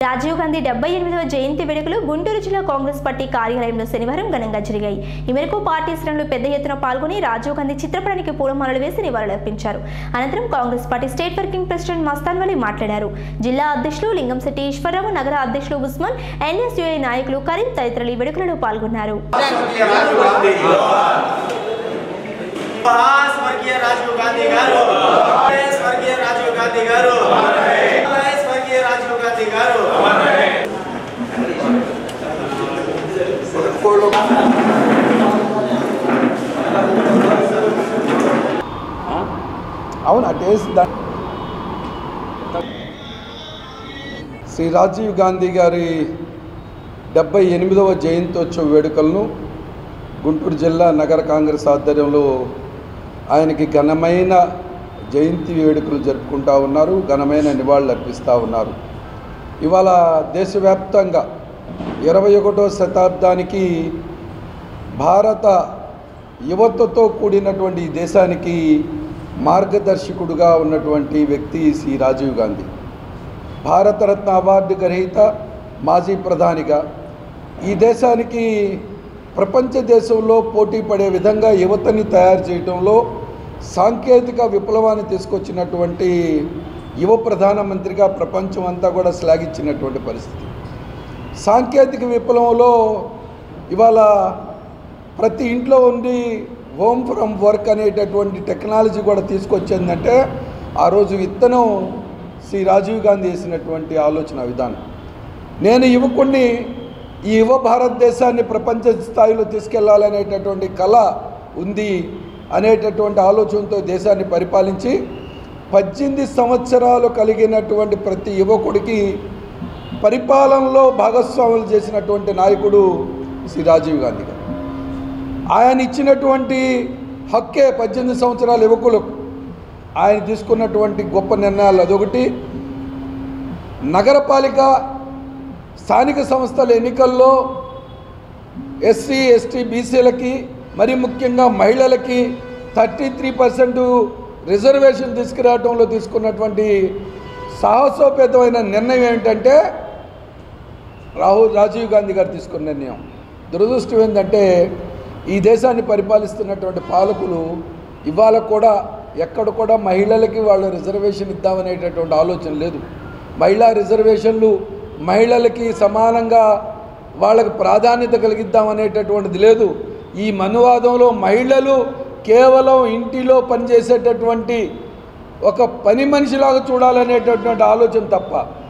రాజీవ్ గాంధీ డెబ్బై ఎనిమిదవ జయంతి వేడుకలు గుంటూరు జిల్లా కాంగ్రెస్ పార్టీ కార్యాలయంలో శనివారం ఘనంగా జరిగాయి ఈ మేరకు పార్టీ శ్రేణులు పెద్ద ఎత్తున పాల్గొని రాజీవ్ గాంధీ చిత్రపటానికి పూలమాలలు వేసి నివాళులర్పించారు అనంతరం Congress party state working president Mastan Vali మాట్లాడారు జిల్లా అధ్యక్షులు లింగంశెట్టి ఈశ్వరరావు నగర అధ్యక్షులు ఉస్మాన్ ఎన్ఎస్యుఐ నాయకులు కరీం తదితరులు ఈ వేడుకలలో పాల్గొన్నారు స్వర్గీయ రాజీవ్ గాంధీ గారు స్వర్గీయ రాజీవ్ గాంధీ గారు స్వర్గీయ రాజీవ్ గాంధీ గారు అవును ఆ టేస్ట్ దా శ్రీ రాజీవ్ గాంధీ గారి డెబ్బై ఎనిమిదవ జయంతోత్సవ వేడుకలను గుంటూరు జిల్లా నగర కాంగ్రెస్ ఆధ్వర్యంలో ఆయనకి ఘనమైన జయంతి వేడుకలు జరుపుకుంటా ఉన్నారు ఘనమైన నివాళులు అర్పిస్తూ ఉన్నారు ఇవాళ దేశవ్యాప్తంగా ఇరవై ఒకటో శతాబ్దానికి భారత యువతతో కూడినటువంటి ఈ దేశానికి మార్గదర్శకుడుగా ఉన్నటువంటి వ్యక్తి శ్రీ రాజీవ్ గాంధీ భారతరత్న అవార్డు గ్రహీత మాజీ ప్రధానిగా ఈ దేశానికి ప్రపంచ దేశంలో పోటీ పడే విధంగా యువతని తయారు చేయడంలో సాంకేతిక విప్లవాన్ని తీసుకొచ్చినటువంటి యువ ప్రధానమంత్రిగా ప్రపంచం అంతా కూడా శ్లాఘించినటువంటి పరిస్థితి సాంకేతిక విప్లవంలో ఇవాళ ప్రతి ఇంట్లో ఉండి హోమ్ ఫ్రమ్ వర్క్ అనేటటువంటి టెక్నాలజీ కూడా తీసుకొచ్చిందంటే ఆ రోజు విత్తనం శ్రీ రాజీవ్ గాంధీ వేసినటువంటి ఆలోచన విధానం నేను యువకుడిని ఈ యువ భారతదేశాన్ని ప్రపంచ స్థాయిలో తీసుకెళ్లాలనేటటువంటి కళ ఉంది అనేటటువంటి ఆలోచనతో దేశాన్ని పరిపాలించి పద్దెనిమిది సంవత్సరాలు కలిగినటువంటి ప్రతి యువకుడికి పరిపాలనలో భాగస్వాములు చేసినటువంటి నాయకుడు శ్రీ రాజీవ్ గాంధీ గారు ఆయన ఇచ్చినటువంటి హక్కే పద్దెనిమిది సంవత్సరాల యువకులకు ఆయన తీసుకున్నటువంటి గొప్ప నిర్ణయాలు అదొకటి నగరపాలిక స్థానిక సంస్థల ఎన్నికల్లో ఎస్సీ ఎస్టీ బీసీలకి మరి ముఖ్యంగా మహిళలకి థర్టీ త్రీ పర్సెంట్ రిజర్వేషన్ తీసుకురావడంలో తీసుకున్నటువంటి సాహసోపేతమైన నిర్ణయం ఏంటంటే రాహుల్ రాజీవ్ గాంధీ గారు తీసుకున్న నిర్ణయం దురదృష్టం ఏంటంటే ఈ దేశాన్ని పరిపాలిస్తున్నటువంటి పాలకులు ఇవాళ కూడా ఎక్కడ కూడా మహిళలకి వాళ్ళు రిజర్వేషన్ ఇద్దామనేటటువంటి ఆలోచన లేదు మహిళా రిజర్వేషన్లు మహిళలకి సమానంగా వాళ్ళకి ప్రాధాన్యత కలిగిద్దామనేటటువంటిది లేదు ఈ మనువాదంలో మహిళలు కేవలం ఇంటిలో పనిచేసేటటువంటి ఒక పని మనిషిలాగా చూడాలనేటటువంటి ఆలోచన తప్ప